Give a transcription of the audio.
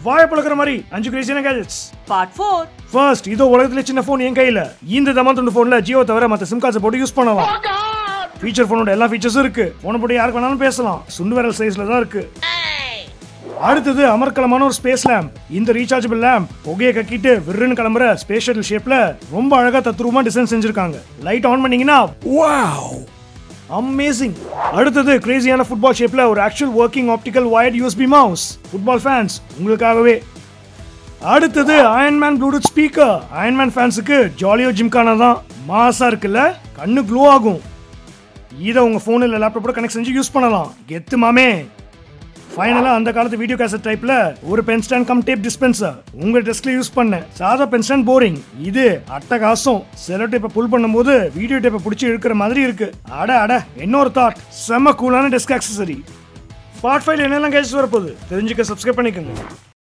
வாய பழக்கிற மாதிரி அஞ்சு கிரேசியான கேஜெட்ஸ் Part 4. ஃபர்ஸ்ட் இதோ உலகத்துல சின்ன ஃபோன் என் கையில இந்த தமாந்தொண்டு ஃபோன்ல ஜியோ தவிர மத்த சிம் கார்ட்ஸ் போட்டு யூஸ் பண்ணலாம் ஃபீச்சர் ஃபோனோட எல்லா ஃபீச்சர்ஸும் இருக்கு போன போட்டு யாருக்கு வேணாலும் பேசலாம் சுண்டு விரல் சைஸ்ல தான் இருக்கு அடுத்தது அமர்க்கலமான ஒரு ஸ்பேஸ் லேம்ப் இந்த ரீசார்ஜபிள் லேம்ப் புகையை கக்கிட்டு விருன்னு கிளம்புற ஸ்பேஸ் ஷட்டில் ஷேப்ல ரொம்ப அழகா தத்ரூபமா டிசைன் செஞ்சிருக்காங்க லைட் ஆன் பண்ணீங்கன்னா வாவ் அமேசிங் அடுத்தது கிரேசியான ஃபுட்பால் ஷேப்ல ஒரு actual working optical wired USB mouse football fans உங்களுக்காகவே அடுத்தது அயன்மேன் ப்ளூடூத் ஸ்பீக்கர் அயன்மேன் ஃபேன்ஸுக்கு ஜாலியோ ஜிம்கானா தான் மாசா இருக்குல்ல கண்ணு க்ளோ ஆகும் இதை உங்க ஃபோன் இல்லை லேப்டாப்போட கனெக்ட் செஞ்சு யூஸ் பண்ணலாம் கெத்து மாமே ஃபைனலாக அந்த காலத்து வீடியோ கேசட் டைப்ல ஒரு pen stand cum tape dispenser உங்க டெஸ்க்ல யூஸ் பண்ணேன் சாதா பென் ஸ்டாண்ட் போரிங் இது அட்டகாசம் செலோ டேப்பை புல் பண்ணும்போது வீடியோ டேப்பை பிடிச்சி இழுக்கிற மாதிரி இருக்கு அட அட இன்னொரு தாட் செம்ம கூலான டெஸ்க் ஆக்சசரி பார்ட் ஃபைல் என்னெல்லாம் கேஜஸ் வரப்போகுது தெரிஞ்சுக்க சப்ஸ்கிரைப் பண்ணிக்கோங்க